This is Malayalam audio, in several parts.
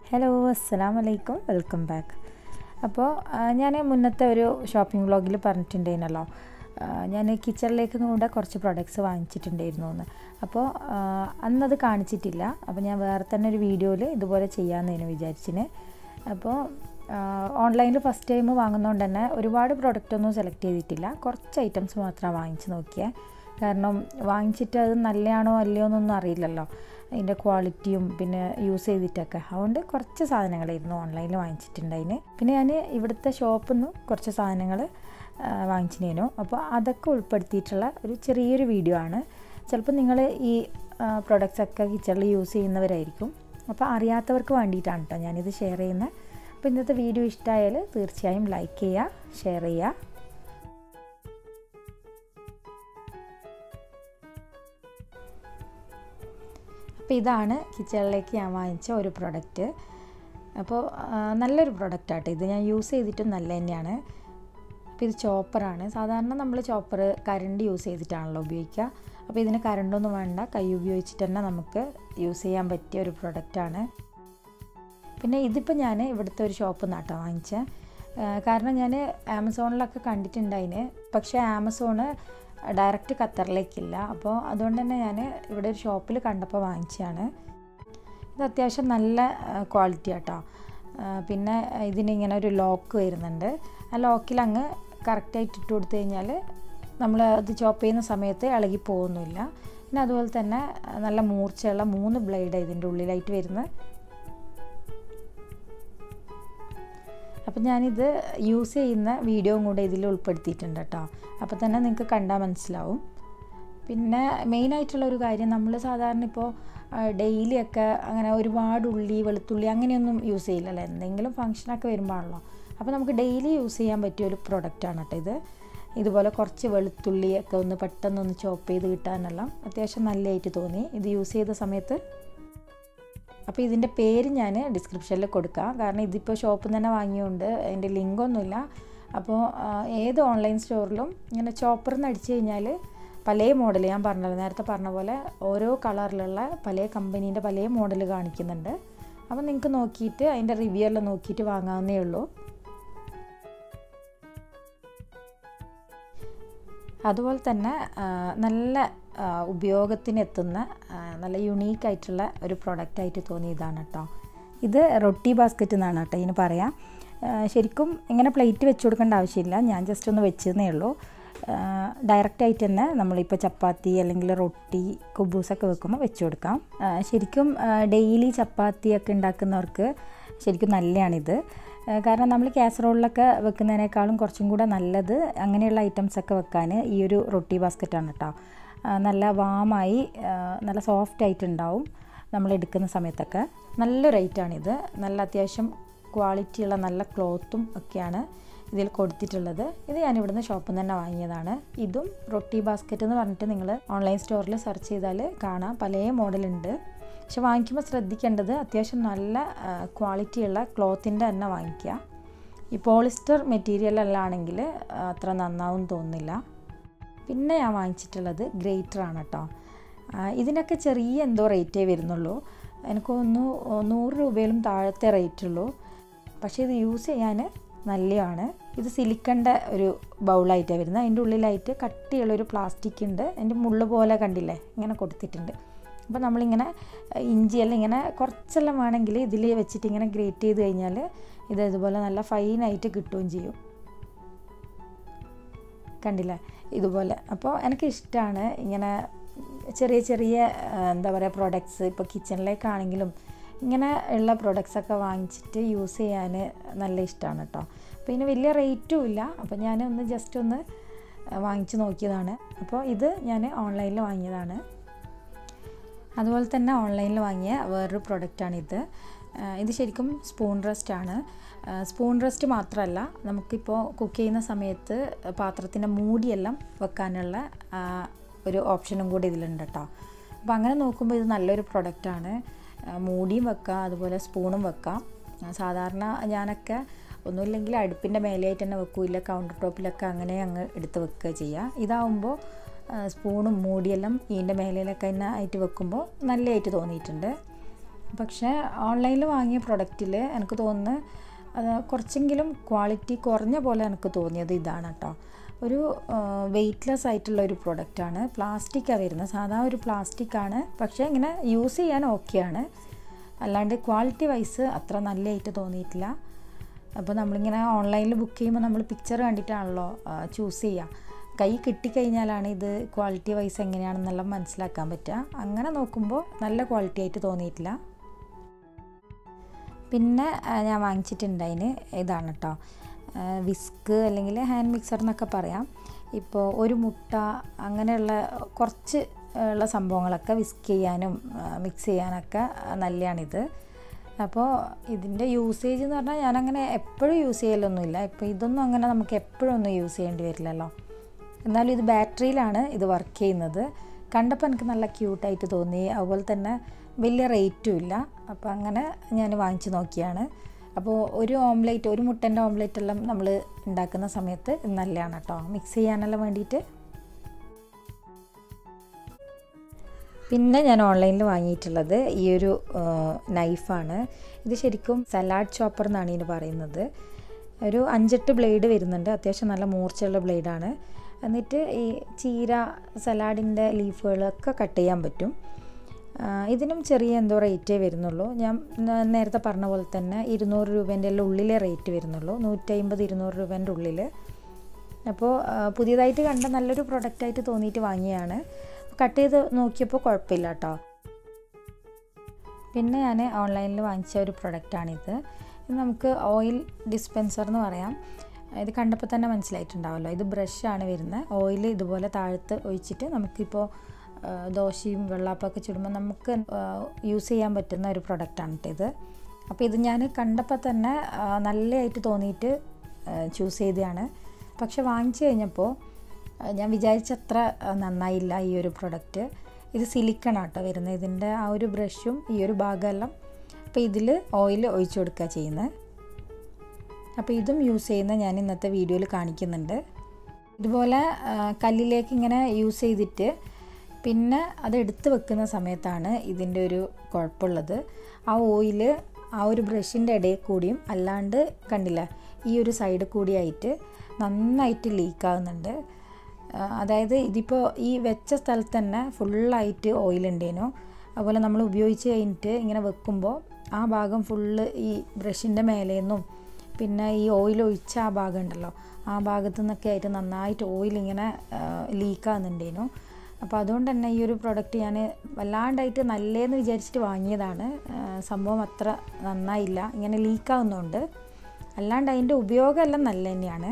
ഹലോ അസ്സാം വലൈക്കും വെൽക്കം ബാക്ക് അപ്പോൾ ഞാൻ മുന്നത്തെ ഒരു ഷോപ്പിംഗ് വ്ളോഗിൽ പറഞ്ഞിട്ടുണ്ടായിരുന്നല്ലോ ഞാൻ കിച്ചണിലേക്ക് കൂടെ കുറച്ച് പ്രൊഡക്ട്സ് വാങ്ങിച്ചിട്ടുണ്ടായിരുന്നു എന്ന് അപ്പോൾ അന്നത് കാണിച്ചിട്ടില്ല അപ്പോൾ ഞാൻ വേറെ തന്നെ ഒരു വീഡിയോയിൽ ഇതുപോലെ ചെയ്യാമെന്നതിന് വിചാരിച്ചിന് അപ്പോൾ ഓൺലൈനിൽ ഫസ്റ്റ് ടൈം വാങ്ങുന്നതുകൊണ്ട് തന്നെ ഒരുപാട് പ്രൊഡക്റ്റ് ഒന്നും സെലക്ട് ചെയ്തിട്ടില്ല കുറച്ച് ഐറ്റംസ് മാത്രമാണ് വാങ്ങിച്ച് നോക്കിയത് കാരണം വാങ്ങിച്ചിട്ട് അത് നല്ലതാണോ അല്ലയോ എന്നൊന്നും അറിയില്ലല്ലോ അതിൻ്റെ ക്വാളിറ്റിയും പിന്നെ യൂസ് ചെയ്തിട്ടൊക്കെ അതുകൊണ്ട് കുറച്ച് സാധനങ്ങളായിരുന്നു ഓൺലൈനിൽ വാങ്ങിച്ചിട്ടുണ്ടായിന് പിന്നെ ഞാൻ ഇവിടുത്തെ ഷോപ്പിൽ നിന്ന് കുറച്ച് സാധനങ്ങൾ വാങ്ങിച്ചിനേനു അപ്പോൾ അതൊക്കെ ഉൾപ്പെടുത്തിയിട്ടുള്ള ഒരു ചെറിയൊരു വീഡിയോ ആണ് ചിലപ്പോൾ നിങ്ങൾ ഈ പ്രൊഡക്ട്സ് ഒക്കെ കിച്ചണിൽ യൂസ് ചെയ്യുന്നവരായിരിക്കും അപ്പോൾ അറിയാത്തവർക്ക് വേണ്ടിയിട്ടാണ് കേട്ടോ ഞാനിത് ഷെയർ ചെയ്യുന്നത് അപ്പോൾ ഇന്നത്തെ വീഡിയോ ഇഷ്ടമായാൽ തീർച്ചയായും ലൈക്ക് ചെയ്യുക ഷെയർ ചെയ്യുക അപ്പോൾ ഇതാണ് കിച്ചണിലേക്ക് ഞാൻ വാങ്ങിച്ച ഒരു പ്രൊഡക്റ്റ് അപ്പോൾ നല്ലൊരു പ്രൊഡക്റ്റാട്ടോ ഇത് ഞാൻ യൂസ് ചെയ്തിട്ടും നല്ല തന്നെയാണ് അപ്പോൾ ഇത് ചോപ്പറാണ് സാധാരണ നമ്മൾ ചോപ്പർ കരണ്ട് യൂസ് ചെയ്തിട്ടാണല്ലോ ഉപയോഗിക്കുക അപ്പോൾ ഇതിന് കരണ്ടൊന്നും വേണ്ട കൈ ഉപയോഗിച്ചിട്ട് തന്നെ നമുക്ക് യൂസ് ചെയ്യാൻ പറ്റിയ ഒരു പ്രൊഡക്റ്റാണ് പിന്നെ ഇതിപ്പോൾ ഞാൻ ഇവിടുത്തെ ഒരു ഷോപ്പിൽ നിന്നാട്ടോ വാങ്ങിച്ചത് കാരണം ഞാൻ ആമസോണിലൊക്കെ കണ്ടിട്ടുണ്ടായിന് പക്ഷേ ആമസോണ് ഡയറക്റ്റ് ഖത്തറിലേക്കില്ല അപ്പോൾ അതുകൊണ്ട് തന്നെ ഞാൻ ഇവിടെ ഒരു ഷോപ്പിൽ കണ്ടപ്പോൾ വാങ്ങിച്ചതാണ് ഇത് അത്യാവശ്യം നല്ല ക്വാളിറ്റി ആട്ടോ പിന്നെ ഇതിനിങ്ങനെ ഒരു ലോക്ക് വരുന്നുണ്ട് ആ ലോക്കിൽ അങ്ങ് കറക്റ്റായിട്ട് ഇട്ട് കൊടുത്തു കഴിഞ്ഞാൽ നമ്മൾ അത് ചോപ്പ് ചെയ്യുന്ന സമയത്ത് ഇളകി പോകുന്നില്ല പിന്നെ അതുപോലെ തന്നെ നല്ല മൂർച്ചയുള്ള മൂന്ന് ബ്ലേഡ് ഇതിൻ്റെ ഉള്ളിലായിട്ട് വരുന്നത് അപ്പം ഞാനിത് യൂസ് ചെയ്യുന്ന വീഡിയോയും കൂടെ ഇതിൽ ഉൾപ്പെടുത്തിയിട്ടുണ്ട് കേട്ടോ അപ്പോൾ തന്നെ നിങ്ങൾക്ക് കണ്ടാൽ മനസ്സിലാവും പിന്നെ മെയിനായിട്ടുള്ള ഒരു കാര്യം നമ്മൾ സാധാരണ ഇപ്പോൾ ഡെയിലി ഒക്കെ അങ്ങനെ ഒരുപാട് ഉള്ളി വെളുത്തുള്ളി അങ്ങനെയൊന്നും യൂസ് ചെയ്യില്ലല്ലോ എന്തെങ്കിലും ഫങ്ഷനൊക്കെ വരുമ്പോഴാണല്ലോ അപ്പോൾ നമുക്ക് ഡെയിലി യൂസ് ചെയ്യാൻ പറ്റിയ ഒരു പ്രൊഡക്റ്റാണ് കേട്ടോ ഇത് ഇതുപോലെ കുറച്ച് വെളുത്തുള്ളിയൊക്കെ ഒന്ന് പെട്ടെന്നൊന്ന് ചോപ്പ് ചെയ്ത് കിട്ടാനെല്ലാം അത്യാവശ്യം നല്ലതായിട്ട് തോന്നി ഇത് യൂസ് ചെയ്ത സമയത്ത് അപ്പോൾ ഇതിൻ്റെ പേര് ഞാൻ ഡിസ്ക്രിപ്ഷനിൽ കൊടുക്കാം കാരണം ഇതിപ്പോൾ ഷോപ്പിൽ തന്നെ വാങ്ങിയുകൊണ്ട് അതിൻ്റെ ലിങ്കൊന്നുമില്ല അപ്പോൾ ഏത് ഓൺലൈൻ സ്റ്റോറിലും ഇങ്ങനെ ചോപ്പറിൽ നിന്ന് അടിച്ചു കഴിഞ്ഞാൽ പല മോഡൽ ഞാൻ പറഞ്ഞല്ലോ നേരത്തെ പറഞ്ഞ പോലെ ഓരോ കളറിലുള്ള പല കമ്പനീൻ്റെ പല മോഡൽ കാണിക്കുന്നുണ്ട് അപ്പോൾ നിങ്ങൾക്ക് നോക്കിയിട്ട് അതിൻ്റെ റിവ്യൂ എല്ലാം നോക്കിയിട്ട് വാങ്ങാവുന്നേ ഉള്ളൂ അതുപോലെ തന്നെ നല്ല ഉപയോഗത്തിനെത്തുന്ന നല്ല യുണീക്കായിട്ടുള്ള ഒരു പ്രൊഡക്റ്റായിട്ട് തോന്നിയതാണ് കേട്ടോ ഇത് റൊട്ടി ബാസ്ക്കറ്റ് എന്നാണ് കേട്ടോ ഇതിന് പറയാം ശരിക്കും ഇങ്ങനെ പ്ലേറ്റ് വെച്ച് കൊടുക്കേണ്ട ആവശ്യമില്ല ഞാൻ ജസ്റ്റ് ഒന്ന് വെച്ചതേ ഉള്ളൂ ഡയറക്റ്റായിട്ട് തന്നെ നമ്മളിപ്പോൾ ചപ്പാത്തി അല്ലെങ്കിൽ റൊട്ടി കുബൂസൊക്കെ വെക്കുമ്പോൾ വെച്ച് കൊടുക്കാം ശരിക്കും ഡെയിലി ചപ്പാത്തിയൊക്കെ ഉണ്ടാക്കുന്നവർക്ക് ശരിക്കും നല്ലതാണിത് കാരണം നമ്മൾ കാസറോളിലൊക്കെ വെക്കുന്നതിനേക്കാളും കുറച്ചും കൂടെ നല്ലത് അങ്ങനെയുള്ള ഐറ്റംസൊക്കെ വെക്കാൻ ഈ ഒരു റൊട്ടി ബാസ്ക്കറ്റാണ് കേട്ടോ നല്ല വാമായി നല്ല സോഫ്റ്റ് ആയിട്ടുണ്ടാവും നമ്മൾ എടുക്കുന്ന സമയത്തൊക്കെ നല്ലൊരു ഐറ്റാണിത് നല്ല അത്യാവശ്യം ക്വാളിറ്റിയുള്ള നല്ല ക്ലോത്തും ഒക്കെയാണ് ഇതിൽ കൊടുത്തിട്ടുള്ളത് ഇത് ഞാൻ ഇവിടുന്ന് ഷോപ്പിൽ നിന്ന് തന്നെ വാങ്ങിയതാണ് ഇതും റൊട്ടി ബാസ്ക്കറ്റ് എന്ന് പറഞ്ഞിട്ട് നിങ്ങൾ ഓൺലൈൻ സ്റ്റോറിൽ സെർച്ച് ചെയ്താൽ കാണാം പല മോഡലുണ്ട് പക്ഷെ വാങ്ങിക്കുമ്പോൾ ശ്രദ്ധിക്കേണ്ടത് അത്യാവശ്യം നല്ല ക്വാളിറ്റിയുള്ള ക്ലോത്തിൻ്റെ തന്നെ വാങ്ങിക്കുക ഈ പോളിസ്റ്റർ മെറ്റീരിയൽ എല്ലാം ആണെങ്കിൽ അത്ര നന്നാവും തോന്നുന്നില്ല പിന്നെ ഞാൻ വാങ്ങിച്ചിട്ടുള്ളത് ഗ്രേറ്റർ ആണ് കേട്ടോ ഇതിനൊക്കെ ചെറിയ എന്തോ റേറ്റേ വരുന്നുള്ളൂ എനിക്ക് തോന്നുന്നു നൂറ് രൂപയിലും താഴത്തെ റേറ്റ് ഉള്ളൂ പക്ഷേ ഇത് യൂസ് ചെയ്യാൻ നല്ലതാണ് ഇത് സിലിക്കൻ്റെ ഒരു ബൗളായിട്ടാണ് വരുന്നത് അതിൻ്റെ ഉള്ളിലായിട്ട് കട്ടിയുള്ളൊരു പ്ലാസ്റ്റിക് ഉണ്ട് അതിൻ്റെ മുള്ള് പോലെ കണ്ടില്ലേ ഇങ്ങനെ കൊടുത്തിട്ടുണ്ട് അപ്പോൾ നമ്മളിങ്ങനെ ഇഞ്ചിയെല്ലാം ഇങ്ങനെ കുറച്ചെല്ലാം വേണമെങ്കിൽ ഇതിൽ വെച്ചിട്ട് ഇങ്ങനെ ഗ്രേറ്റ് ചെയ്ത് കഴിഞ്ഞാൽ ഇത് ഇതുപോലെ നല്ല ഫൈനായിട്ട് കിട്ടുകയും ചെയ്യും കണ്ടില്ലേ ഇതുപോലെ അപ്പോൾ എനിക്ക് ഇഷ്ടമാണ് ഇങ്ങനെ ചെറിയ ചെറിയ എന്താ പറയുക പ്രോഡക്ട്സ് ഇപ്പോൾ കിച്ചണിലേക്കാണെങ്കിലും ഇങ്ങനെ ഉള്ള പ്രൊഡക്ട്സൊക്കെ വാങ്ങിച്ചിട്ട് യൂസ് ചെയ്യാൻ നല്ല ഇഷ്ടമാണ് കേട്ടോ അപ്പോൾ ഇതിന് വലിയ റേറ്റും ഇല്ല അപ്പോൾ ഞാൻ ഒന്ന് ജസ്റ്റ് ഒന്ന് വാങ്ങിച്ച് നോക്കിയതാണ് അപ്പോൾ ഇത് ഞാൻ ഓൺലൈനിൽ വാങ്ങിയതാണ് അതുപോലെ തന്നെ ഓൺലൈനിൽ വാങ്ങിയ വേറൊരു പ്രൊഡക്റ്റാണിത് ഇത് ശരിക്കും സ്പൂൺ റെസ്റ്റ് ആണ് സ്പൂൺ റെസ്റ്റ് മാത്രമല്ല നമുക്കിപ്പോൾ കുക്ക് ചെയ്യുന്ന സമയത്ത് പാത്രത്തിൻ്റെ മൂടിയെല്ലാം വെക്കാനുള്ള ഒരു ഓപ്ഷനും കൂടി ഇതിലുണ്ട് കേട്ടോ അപ്പോൾ അങ്ങനെ നോക്കുമ്പോൾ ഇത് നല്ലൊരു പ്രൊഡക്റ്റാണ് മൂടിയും വെക്കാം അതുപോലെ സ്പൂണും വെക്കാം സാധാരണ ഞാനൊക്കെ ഒന്നുമില്ലെങ്കിൽ അടുപ്പിൻ്റെ മേലെയായിട്ട് തന്നെ വെക്കൂല കൗണ്ടർ ടോപ്പിലൊക്കെ അങ്ങനെ അങ്ങ് എടുത്ത് വെക്കുക ചെയ്യുക ഇതാവുമ്പോൾ സ്പൂണും മൂടിയെല്ലാം ഇതിൻ്റെ മേലയിലൊക്കെ തന്നെ ആയിട്ട് വെക്കുമ്പോൾ നല്ലതായിട്ട് തോന്നിയിട്ടുണ്ട് പക്ഷേ ഓൺലൈനിൽ വാങ്ങിയ പ്രൊഡക്റ്റിൽ എനിക്ക് തോന്നുന്നു അത് കുറച്ചെങ്കിലും ക്വാളിറ്റി കുറഞ്ഞ പോലെ എനിക്ക് തോന്നിയത് ഇതാണ് കേട്ടോ ഒരു വെയ്റ്റ്ലെസ് ആയിട്ടുള്ള ഒരു പ്രൊഡക്റ്റാണ് പ്ലാസ്റ്റിക്കാണ് വരുന്നത് സാധാ ഒരു പ്ലാസ്റ്റിക്കാണ് പക്ഷേ ഇങ്ങനെ യൂസ് ചെയ്യാൻ ഓക്കെയാണ് അല്ലാണ്ട് ക്വാളിറ്റി വൈസ് അത്ര നല്ലതായിട്ട് തോന്നിയിട്ടില്ല അപ്പോൾ നമ്മളിങ്ങനെ ഓൺലൈനിൽ ബുക്ക് ചെയ്യുമ്പോൾ നമ്മൾ പിക്ചർ കണ്ടിട്ടാണല്ലോ ചൂസ് ചെയ്യുക കൈ കിട്ടിക്കഴിഞ്ഞാലാണ് ഇത് ക്വാളിറ്റി വൈസ് എങ്ങനെയാണെന്നെല്ലാം മനസ്സിലാക്കാൻ പറ്റുക അങ്ങനെ നോക്കുമ്പോൾ നല്ല ക്വാളിറ്റി ആയിട്ട് തോന്നിയിട്ടില്ല പിന്നെ ഞാൻ വാങ്ങിച്ചിട്ടുണ്ടതിന് ഇതാണ് കേട്ടോ വിസ്ക് അല്ലെങ്കിൽ ഹാൻഡ് മിക്സർ എന്നൊക്കെ പറയാം ഇപ്പോൾ ഒരു മുട്ട അങ്ങനെയുള്ള കുറച്ച് ഉള്ള സംഭവങ്ങളൊക്കെ വിസ്ക് ചെയ്യാനും മിക്സ് ചെയ്യാനൊക്കെ നല്ലതാണിത് അപ്പോൾ ഇതിൻ്റെ യൂസേജ് എന്ന് പറഞ്ഞാൽ ഞാനങ്ങനെ എപ്പോഴും യൂസ് ചെയ്യലൊന്നുമില്ല ഇപ്പോൾ ഇതൊന്നും അങ്ങനെ നമുക്ക് എപ്പോഴും ഒന്നും യൂസ് ചെയ്യേണ്ടി വരില്ലല്ലോ എന്നാലും ഇത് ബാറ്ററിയിലാണ് ഇത് വർക്ക് ചെയ്യുന്നത് കണ്ടപ്പോൾ എനിക്ക് നല്ല ക്യൂട്ടായിട്ട് തോന്നി അതുപോലെ തന്നെ വലിയ റേറ്റും ഇല്ല അപ്പോൾ അങ്ങനെ ഞാൻ വാങ്ങിച്ചു നോക്കിയാണ് അപ്പോൾ ഒരു ഓംലേറ്റ് ഒരു മുട്ടൻ്റെ ഓംലേറ്റ് എല്ലാം നമ്മൾ ഉണ്ടാക്കുന്ന സമയത്ത് നല്ലതാണ് കേട്ടോ മിക്സ് ചെയ്യാനെല്ലാം വേണ്ടിയിട്ട് പിന്നെ ഞാൻ ഓൺലൈനിൽ വാങ്ങിയിട്ടുള്ളത് ഈ ഒരു നൈഫാണ് ഇത് ശരിക്കും സലാഡ് ചോപ്പർ എന്നാണ് ഇതിന് പറയുന്നത് ഒരു അഞ്ചെട്ട് ബ്ലേഡ് വരുന്നുണ്ട് അത്യാവശ്യം നല്ല മൂർച്ചയുള്ള ബ്ലേഡാണ് എന്നിട്ട് ഈ ചീര സലാഡിൻ്റെ ലീഫുകളൊക്കെ കട്ട് ചെയ്യാൻ പറ്റും ഇതിനും ചെറിയ എന്തോ റേറ്റേ വരുന്നുള്ളൂ ഞാൻ നേരത്തെ പറഞ്ഞ പോലെ തന്നെ ഇരുന്നൂറ് രൂപേൻ്റെ എല്ലാം ഉള്ളിലെ റേറ്റ് വരുന്നുള്ളൂ നൂറ്റമ്പത് ഇരുന്നൂറ് രൂപേൻ്റെ ഉള്ളിൽ അപ്പോൾ പുതിയതായിട്ട് കണ്ട നല്ലൊരു പ്രൊഡക്റ്റായിട്ട് തോന്നിയിട്ട് വാങ്ങിയാണ് കട്ട് ചെയ്ത് നോക്കിയപ്പോൾ കുഴപ്പമില്ല കേട്ടോ പിന്നെ ഞാൻ ഓൺലൈനിൽ വാങ്ങിച്ച ഒരു പ്രൊഡക്റ്റാണിത് ഇത് നമുക്ക് ഓയിൽ ഡിസ്പെൻസർ എന്ന് പറയാം ഇത് കണ്ടപ്പോൾ തന്നെ മനസ്സിലായിട്ടുണ്ടാവുമല്ലോ ഇത് ബ്രഷാണ് വരുന്നത് ഓയിൽ ഇതുപോലെ താഴത്ത് ഒഴിച്ചിട്ട് നമുക്കിപ്പോൾ ദോശയും വെള്ളാപ്പൊക്കെ ചുടുമ്പോൾ നമുക്ക് യൂസ് ചെയ്യാൻ പറ്റുന്ന ഒരു പ്രൊഡക്റ്റാണ് കേട്ടോ ഇത് അപ്പോൾ ഇത് ഞാൻ കണ്ടപ്പോൾ തന്നെ നല്ലതായിട്ട് തോന്നിയിട്ട് ചൂസ് ചെയ്തതാണ് പക്ഷെ വാങ്ങിച്ചു കഴിഞ്ഞപ്പോൾ ഞാൻ വിചാരിച്ചത്ര നന്നായില്ല ഈ ഒരു പ്രൊഡക്റ്റ് ഇത് സിലിക്കൺ ആട്ടോ വരുന്നത് ഇതിൻ്റെ ആ ഒരു ബ്രഷും ഈ ഒരു ഭാഗമെല്ലാം അപ്പോൾ ഇതിൽ ഓയിൽ ഒഴിച്ചു കൊടുക്കുക ചെയ്യുന്നത് അപ്പോൾ ഇതും യൂസ് ചെയ്യുന്ന ഞാൻ ഇന്നത്തെ വീഡിയോയിൽ കാണിക്കുന്നുണ്ട് ഇതുപോലെ കല്ലിലേക്ക് ഇങ്ങനെ യൂസ് ചെയ്തിട്ട് പിന്നെ അത് എടുത്ത് വെക്കുന്ന സമയത്താണ് ഇതിൻ്റെ ഒരു കുഴപ്പമുള്ളത് ആ ഓയിൽ ആ ഒരു ബ്രഷിൻ്റെ ഇടയിൽ കൂടിയും അല്ലാണ്ട് കണ്ടില്ല ഈ ഒരു സൈഡ് കൂടിയായിട്ട് നന്നായിട്ട് ലീക്കാവുന്നുണ്ട് അതായത് ഇതിപ്പോൾ ഈ വെച്ച സ്ഥലത്ത് തന്നെ ഫുള്ളായിട്ട് ഓയിൽ ഉണ്ടേനു അതുപോലെ നമ്മൾ ഉപയോഗിച്ച് കഴിഞ്ഞിട്ട് ഇങ്ങനെ വെക്കുമ്പോൾ ആ ഭാഗം ഫുള്ള് ഈ ബ്രഷിൻ്റെ മേലേന്നും പിന്നെ ഈ ഓയിൽ ഒഴിച്ച ആ ഭാഗം ഉണ്ടല്ലോ ആ ഭാഗത്തു നിന്നൊക്കെ ആയിട്ട് നന്നായിട്ട് ഓയിൽ ഇങ്ങനെ ലീക്കാകുന്നുണ്ടേനു അപ്പോൾ അതുകൊണ്ട് തന്നെ ഈ ഒരു പ്രൊഡക്റ്റ് ഞാൻ വല്ലാണ്ടായിട്ട് നല്ലതെന്ന് വിചാരിച്ചിട്ട് വാങ്ങിയതാണ് സംഭവം അത്ര നന്നായില്ല ഇങ്ങനെ ലീക്കാവുന്നുണ്ട് അല്ലാണ്ട് അതിൻ്റെ ഉപയോഗമെല്ലാം നല്ല തന്നെയാണ്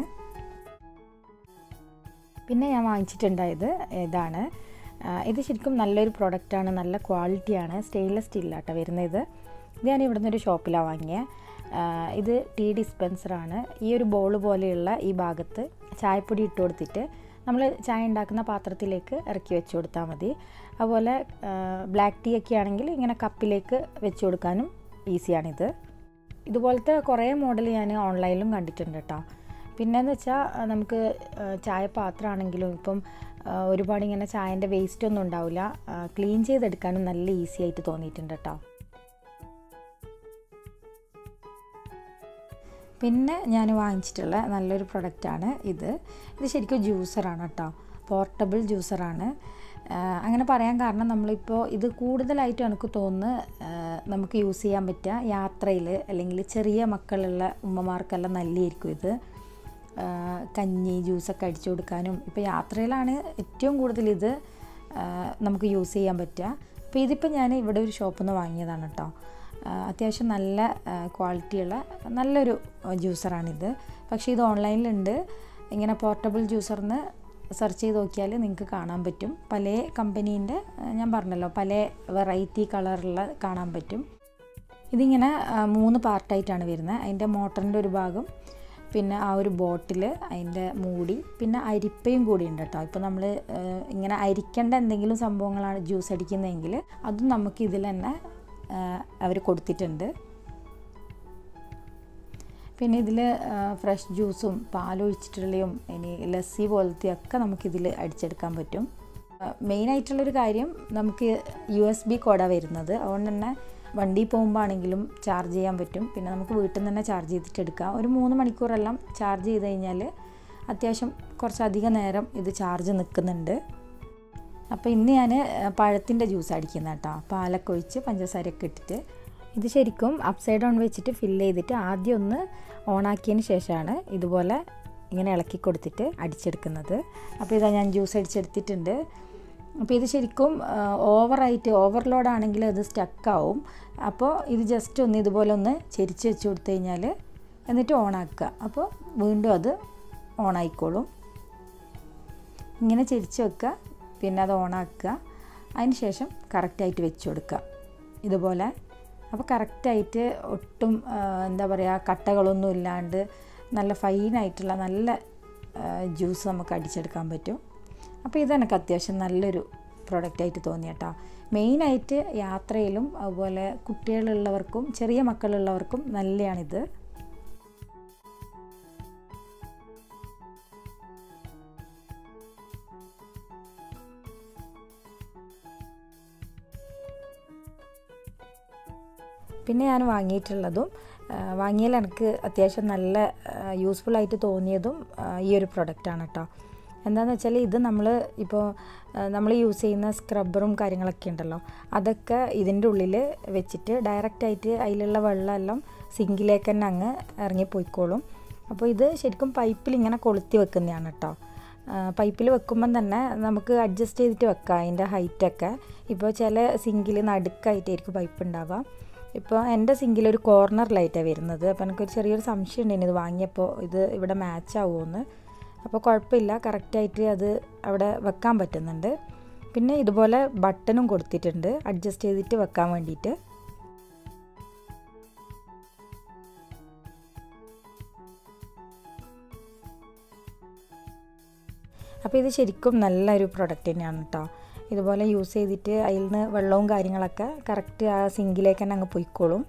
പിന്നെ ഞാൻ വാങ്ങിച്ചിട്ടുണ്ടായത് ഇതാണ് ഇത് ശരിക്കും നല്ലൊരു പ്രൊഡക്റ്റാണ് നല്ല ക്വാളിറ്റിയാണ് സ്റ്റെയിൻലെസ് സ്റ്റീലാട്ടോ വരുന്നത് ഇത് ഞാൻ ഇവിടെ നിന്നൊരു ഷോപ്പിലാണ് വാങ്ങിയത് ഇത് ടീ ഡിസ്പെൻസറാണ് ഈ ഒരു ബോൾ പോലെയുള്ള ഈ ഭാഗത്ത് ചായപ്പൊടി ഇട്ട് കൊടുത്തിട്ട് നമ്മൾ ചായ ഉണ്ടാക്കുന്ന പാത്രത്തിലേക്ക് ഇറക്കി വെച്ച് കൊടുത്താൽ മതി അതുപോലെ ബ്ലാക്ക് ടീ ഒക്കെ ആണെങ്കിൽ ഇങ്ങനെ കപ്പിലേക്ക് വെച്ച് കൊടുക്കാനും ഈസിയാണിത് ഇതുപോലത്തെ കുറേ മോഡൽ ഞാൻ ഓൺലൈനിലും കണ്ടിട്ടുണ്ട് കേട്ടോ പിന്നെന്ന് വെച്ചാൽ നമുക്ക് ചായ പാത്രമാണെങ്കിലും ഇപ്പം ഒരുപാട് ഇങ്ങനെ ചായൻ്റെ വേസ്റ്റ് ഒന്നും ഉണ്ടാവില്ല ക്ലീൻ ചെയ്തെടുക്കാനും നല്ല ഈസി ആയിട്ട് തോന്നിയിട്ടുണ്ട് കേട്ടോ പിന്നെ ഞാൻ വാങ്ങിച്ചിട്ടുള്ള നല്ലൊരു പ്രൊഡക്റ്റാണ് ഇത് ഇത് ശരിക്കും ജ്യൂസറാണ് കേട്ടോ പോർട്ടബിൾ ജ്യൂസറാണ് അങ്ങനെ പറയാൻ കാരണം നമ്മളിപ്പോൾ ഇത് കൂടുതലായിട്ട് എനിക്ക് തോന്നുന്നു നമുക്ക് യൂസ് ചെയ്യാൻ പറ്റുക യാത്രയിൽ അല്ലെങ്കിൽ ചെറിയ മക്കളുള്ള ഉമ്മമാർക്കെല്ലാം നല്ലതായിരിക്കും ഇത് കഞ്ഞി ജ്യൂസൊക്കെ അടിച്ചു കൊടുക്കാനും ഇപ്പോൾ യാത്രയിലാണ് ഏറ്റവും കൂടുതൽ ഇത് നമുക്ക് യൂസ് ചെയ്യാൻ പറ്റുക അപ്പോൾ ഇതിപ്പോൾ ഞാൻ ഇവിടെ ഒരു ഷോപ്പിൽ നിന്ന് വാങ്ങിയതാണ് കേട്ടോ അത്യാവശ്യം നല്ല ക്വാളിറ്റിയുള്ള നല്ലൊരു ജ്യൂസറാണിത് പക്ഷേ ഇത് ഓൺലൈനിലുണ്ട് ഇങ്ങനെ പോർട്ടബിൾ ജ്യൂസറിന് സെർച്ച് ചെയ്ത് നോക്കിയാൽ നിങ്ങൾക്ക് കാണാൻ പറ്റും പല കമ്പനീൻ്റെ ഞാൻ പറഞ്ഞല്ലോ പല വെറൈറ്റി കളറുള്ള കാണാൻ പറ്റും ഇതിങ്ങനെ മൂന്ന് പാർട്ടായിട്ടാണ് വരുന്നത് അതിൻ്റെ മോട്ടറിൻ്റെ ഒരു ഭാഗം പിന്നെ ആ ഒരു ബോട്ടിൽ അതിൻ്റെ മൂടി പിന്നെ അരിപ്പയും കൂടി ഉണ്ട് കേട്ടോ ഇപ്പോൾ നമ്മൾ ഇങ്ങനെ അരിക്കേണ്ട എന്തെങ്കിലും സംഭവങ്ങളാണ് ജ്യൂസ് അടിക്കുന്നതെങ്കിൽ അതും നമുക്ക് ഇതിൽ തന്നെ അവർ കൊടുത്തിട്ടുണ്ട് പിന്നെ ഇതിൽ ഫ്രഷ് ജ്യൂസും പാലൊഴിച്ചിട്ടുള്ളയും ഇനി ലസ്സി പോലത്തെയൊക്കെ നമുക്കിതിൽ അടിച്ചെടുക്കാൻ പറ്റും മെയിനായിട്ടുള്ളൊരു കാര്യം നമുക്ക് യു എസ് ബി കോഡാണ് വരുന്നത് അതുകൊണ്ട് തന്നെ വണ്ടി പോകുമ്പോൾ ആണെങ്കിലും ചാർജ് ചെയ്യാൻ പറ്റും പിന്നെ നമുക്ക് വീട്ടിൽ നിന്ന് തന്നെ ചാർജ് ചെയ്തിട്ട് എടുക്കാം ഒരു മൂന്ന് മണിക്കൂറെല്ലാം ചാർജ് ചെയ്ത് കഴിഞ്ഞാൽ അത്യാവശ്യം കുറച്ചധികം നേരം ഇത് ചാർജ് നിൽക്കുന്നുണ്ട് അപ്പോൾ ഇന്ന് ഞാൻ പഴത്തിൻ്റെ ജ്യൂസ് അടിക്കുന്ന കേട്ടോ പാലൊക്കെ ഒഴിച്ച് പഞ്ചസാരയൊക്കെ ഇട്ടിട്ട് ഇത് ശരിക്കും അപ്സൈഡ് ഡൗൺ വെച്ചിട്ട് ഫില്ല് ചെയ്തിട്ട് ആദ്യം ഒന്ന് ഓണാക്കിയതിന് ശേഷമാണ് ഇതുപോലെ ഇങ്ങനെ ഇളക്കി കൊടുത്തിട്ട് അടിച്ചെടുക്കുന്നത് അപ്പോൾ ഇതാ ഞാൻ ജ്യൂസ് അടിച്ചെടുത്തിട്ടുണ്ട് അപ്പോൾ ഇത് ശരിക്കും ഓവറായിട്ട് ഓവർലോഡ് ആണെങ്കിൽ അത് സ്റ്റക്കാവും അപ്പോൾ ഇത് ജസ്റ്റ് ഒന്ന് ഇതുപോലെ ഒന്ന് ചെരിച്ച് വെച്ച് കൊടുത്തു കഴിഞ്ഞാൽ എന്നിട്ട് ഓണാക്കുക അപ്പോൾ വീണ്ടും അത് ഓണായിക്കോളും ഇങ്ങനെ ചെരിച്ച് വെക്കുക പിന്നെ അത് ഓണാക്കുക അതിന് ശേഷം കറക്റ്റായിട്ട് വെച്ച് കൊടുക്കുക ഇതുപോലെ അപ്പോൾ കറക്റ്റായിട്ട് ഒട്ടും എന്താ പറയുക കട്ടകളൊന്നും ഇല്ലാണ്ട് നല്ല ഫൈനായിട്ടുള്ള നല്ല ജ്യൂസ് നമുക്ക് അടിച്ചെടുക്കാൻ പറ്റും അപ്പോൾ ഇതെനിക്ക് അത്യാവശ്യം നല്ലൊരു പ്രൊഡക്റ്റായിട്ട് തോന്നി കേട്ടോ മെയിനായിട്ട് യാത്രയിലും അതുപോലെ കുട്ടികളുള്ളവർക്കും ചെറിയ മക്കളുള്ളവർക്കും നല്ലതാണിത് പിന്നെ ഞാൻ വാങ്ങിയിട്ടുള്ളതും വാങ്ങിയാൽ എനിക്ക് അത്യാവശ്യം നല്ല യൂസ്ഫുൾ ആയിട്ട് തോന്നിയതും ഈ ഒരു പ്രൊഡക്റ്റാണ് കേട്ടോ എന്താണെന്ന് വെച്ചാൽ ഇത് നമ്മൾ ഇപ്പോൾ നമ്മൾ യൂസ് ചെയ്യുന്ന സ്ക്രബ്ബറും കാര്യങ്ങളൊക്കെ ഉണ്ടല്ലോ അതൊക്കെ ഇതിൻ്റെ ഉള്ളിൽ വെച്ചിട്ട് ഡയറക്റ്റായിട്ട് അതിലുള്ള വെള്ളമെല്ലാം സിങ്കിലേക്ക് തന്നെ അങ്ങ് ഇറങ്ങിപ്പോയിക്കോളും അപ്പോൾ ഇത് ശരിക്കും പൈപ്പിൽ ഇങ്ങനെ കൊളുത്തി വെക്കുന്നതാണ് കേട്ടോ പൈപ്പിൽ വെക്കുമ്പം തന്നെ നമുക്ക് അഡ്ജസ്റ്റ് ചെയ്തിട്ട് വെക്കാം അതിൻ്റെ ഹൈറ്റൊക്കെ ഇപ്പോൾ ചില സിങ്കിൽ നടുക്കായിട്ടായിരിക്കും പൈപ്പ് ഉണ്ടാവുക ഇപ്പോൾ എൻ്റെ സിങ്കിൽ ഒരു കോർണറിലായിട്ടാണ് വരുന്നത് അപ്പോൾ എനിക്കൊരു ചെറിയൊരു സംശയം ഉണ്ടായിരുന്നു ഇത് വാങ്ങിയപ്പോൾ ഇത് ഇവിടെ മാച്ച് ആവുമെന്ന് അപ്പോൾ കുഴപ്പമില്ല കറക്റ്റായിട്ട് അത് അവിടെ വെക്കാൻ പറ്റുന്നുണ്ട് പിന്നെ ഇതുപോലെ ബട്ടണും കൊടുത്തിട്ടുണ്ട് അഡ്ജസ്റ്റ് ചെയ്തിട്ട് വെക്കാൻ വേണ്ടിയിട്ട് അപ്പോൾ ഇത് ശരിക്കും നല്ലൊരു പ്രൊഡക്റ്റ് തന്നെയാണ് കേട്ടോ ഇതുപോലെ യൂസ് ചെയ്തിട്ട് അതിൽ നിന്ന് വെള്ളവും കാര്യങ്ങളൊക്കെ കറക്റ്റ് ആ സിങ്കിലേക്ക് തന്നെ അങ്ങ് പൊയ്ക്കോളും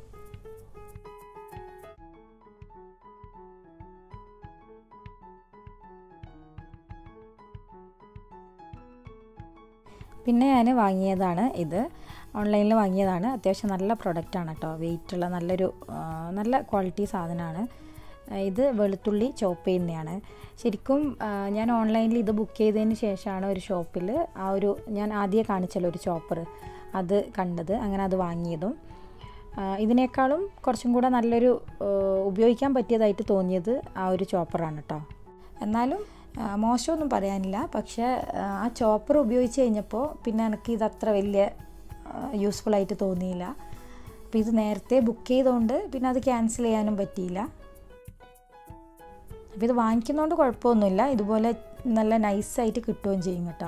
പിന്നെ ഞാൻ വാങ്ങിയതാണ് ഇത് ഓൺലൈനിൽ വാങ്ങിയതാണ് അത്യാവശ്യം നല്ല പ്രൊഡക്റ്റാണ് കേട്ടോ വെയിറ്റുള്ള നല്ലൊരു നല്ല ക്വാളിറ്റി സാധനമാണ് ഇത് വെളുത്തുള്ളി ചോപ്പ് ചെയ്യുന്നതാണ് ശരിക്കും ഞാൻ ഓൺലൈനിൽ ഇത് ബുക്ക് ചെയ്തതിന് ശേഷമാണ് ഒരു ഷോപ്പിൽ ആ ഒരു ഞാൻ ആദ്യം കാണിച്ചല്ലോ ഒരു ചോപ്പർ അത് കണ്ടത് അങ്ങനെ അത് വാങ്ങിയതും ഇതിനേക്കാളും കുറച്ചും കൂടെ നല്ലൊരു ഉപയോഗിക്കാൻ പറ്റിയതായിട്ട് തോന്നിയത് ആ ഒരു ചോപ്പറാണ് കേട്ടോ എന്നാലും മോശമൊന്നും പറയാനില്ല പക്ഷേ ആ ചോപ്പർ ഉപയോഗിച്ച് കഴിഞ്ഞപ്പോൾ പിന്നെ എനിക്ക് ഇത് അത്ര വലിയ യൂസ്ഫുൾ ആയിട്ട് തോന്നിയില്ല അപ്പോൾ ഇത് നേരത്തെ ബുക്ക് ചെയ്തുകൊണ്ട് പിന്നെ അത് ക്യാൻസൽ ചെയ്യാനും പറ്റിയില്ല അപ്പോൾ ഇത് വാങ്ങിക്കുന്നതുകൊണ്ട് കുഴപ്പമൊന്നുമില്ല ഇതുപോലെ നല്ല നൈസായിട്ട് കിട്ടുകയും ചെയ്യും കേട്ടോ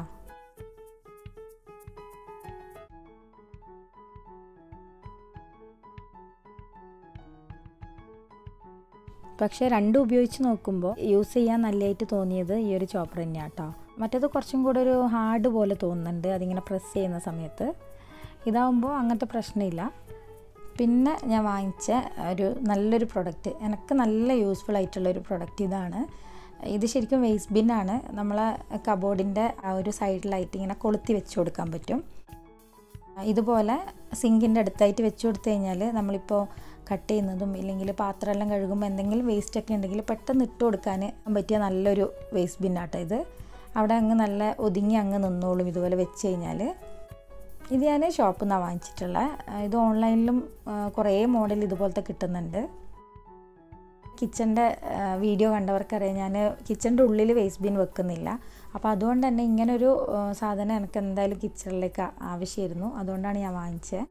പക്ഷേ രണ്ടും ഉപയോഗിച്ച് നോക്കുമ്പോൾ യൂസ് ചെയ്യാൻ നല്ലതായിട്ട് തോന്നിയത് ഈ ഒരു ചോപ്പർ തന്നെയാണ് കേട്ടോ മറ്റേത് കുറച്ചും കൂടെ ഒരു ഹാർഡ് പോലെ തോന്നുന്നുണ്ട് അതിങ്ങനെ പ്രസ് ചെയ്യുന്ന സമയത്ത് ഇതാവുമ്പോൾ അങ്ങനത്തെ പ്രശ്നമില്ല പിന്നെ ഞാൻ വാങ്ങിച്ച ഒരു നല്ലൊരു പ്രൊഡക്റ്റ് എനിക്ക് നല്ല യൂസ്ഫുൾ ആയിട്ടുള്ള ഒരു പ്രൊഡക്റ്റ് ഇതാണ് ഇത് ശരിക്കും വേസ്റ്റ് ബിന്നാണ് നമ്മളെ കബോർഡിൻ്റെ ആ ഒരു സൈഡിലായിട്ട് ഇങ്ങനെ കൊളുത്തി വെച്ച് കൊടുക്കാൻ പറ്റും ഇതുപോലെ സിങ്കിൻ്റെ അടുത്തായിട്ട് വെച്ച് കൊടുത്തു കഴിഞ്ഞാൽ നമ്മളിപ്പോൾ കട്ട് ചെയ്യുന്നതും ഇല്ലെങ്കിൽ പാത്രമെല്ലാം കഴുകുമ്പോൾ എന്തെങ്കിലും വേസ്റ്റ് ഒക്കെ ഉണ്ടെങ്കിൽ പെട്ടെന്ന് ഇട്ട് കൊടുക്കാൻ പറ്റിയ നല്ലൊരു വേസ്റ്റ് ബിന്നാട്ടോ ഇത് അവിടെ അങ്ങ് നല്ല ഒതുങ്ങി അങ്ങ് നിന്നോളും ഇതുപോലെ വെച്ച് കഴിഞ്ഞാൽ ഇത് ഞാൻ ഷോപ്പിൽ നിന്നാണ് വാങ്ങിച്ചിട്ടുള്ളത് ഇത് ഓൺലൈനിലും കുറേ മോഡൽ ഇതുപോലത്തെ കിട്ടുന്നുണ്ട് കിച്ചൻ്റെ വീഡിയോ കണ്ടവർക്കറിയാം ഞാൻ കിച്ചൻ്റെ ഉള്ളിൽ വേസ്റ്റ് ബിൻ വെക്കുന്നില്ല അപ്പോൾ അതുകൊണ്ട് തന്നെ ഇങ്ങനൊരു സാധനം എനിക്ക് എന്തായാലും കിച്ചണിലേക്ക് ആവശ്യമായിരുന്നു അതുകൊണ്ടാണ് ഞാൻ വാങ്ങിച്ചത്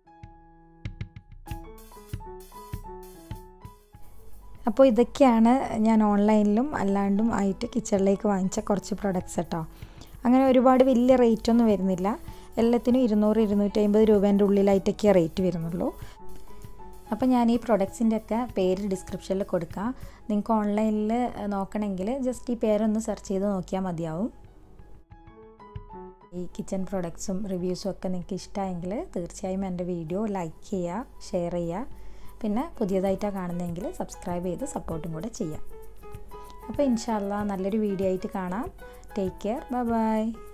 അപ്പോൾ ഇതൊക്കെയാണ് ഞാൻ ഓൺലൈനിലും അല്ലാണ്ടും ആയിട്ട് കിച്ചണിലേക്ക് വാങ്ങിച്ച കുറച്ച് പ്രൊഡക്ട്സ് കേട്ടോ അങ്ങനെ ഒരുപാട് വലിയ റേറ്റ് ഒന്നും വരുന്നില്ല എല്ലാത്തിനും ഇരുന്നൂറ് ഇരുന്നൂറ്റമ്പത് രൂപേൻ്റെ ഉള്ളിലായിട്ടൊക്കെ റേറ്റ് വരുന്നുള്ളൂ അപ്പോൾ ഞാൻ ഈ പ്രൊഡക്ട്സിൻ്റെ ഒക്കെ പേര് ഡിസ്ക്രിപ്ഷനിൽ കൊടുക്കാം നിങ്ങൾക്ക് ഓൺലൈനിൽ നോക്കണമെങ്കിൽ ജസ്റ്റ് ഈ പേരൊന്ന് സെർച്ച് ചെയ്ത് നോക്കിയാൽ മതിയാവും ഈ കിച്ചൺ പ്രൊഡക്ട്സും റിവ്യൂസും ഒക്കെ നിങ്ങൾക്ക് ഇഷ്ടമായെങ്കിൽ തീർച്ചയായും എൻ്റെ വീഡിയോ ലൈക്ക് ചെയ്യുക ഷെയർ ചെയ്യുക പിന്നെ പുതിയതായിട്ടാണ് കാണുന്നതെങ്കിൽ സബ്സ്ക്രൈബ് ചെയ്ത് സപ്പോർട്ടും കൂടെ ചെയ്യാം അപ്പോൾ ഇൻഷാല്ല നല്ലൊരു വീഡിയോ ആയിട്ട് കാണാം ടേക്ക് കെയർ ബൈ ബൈ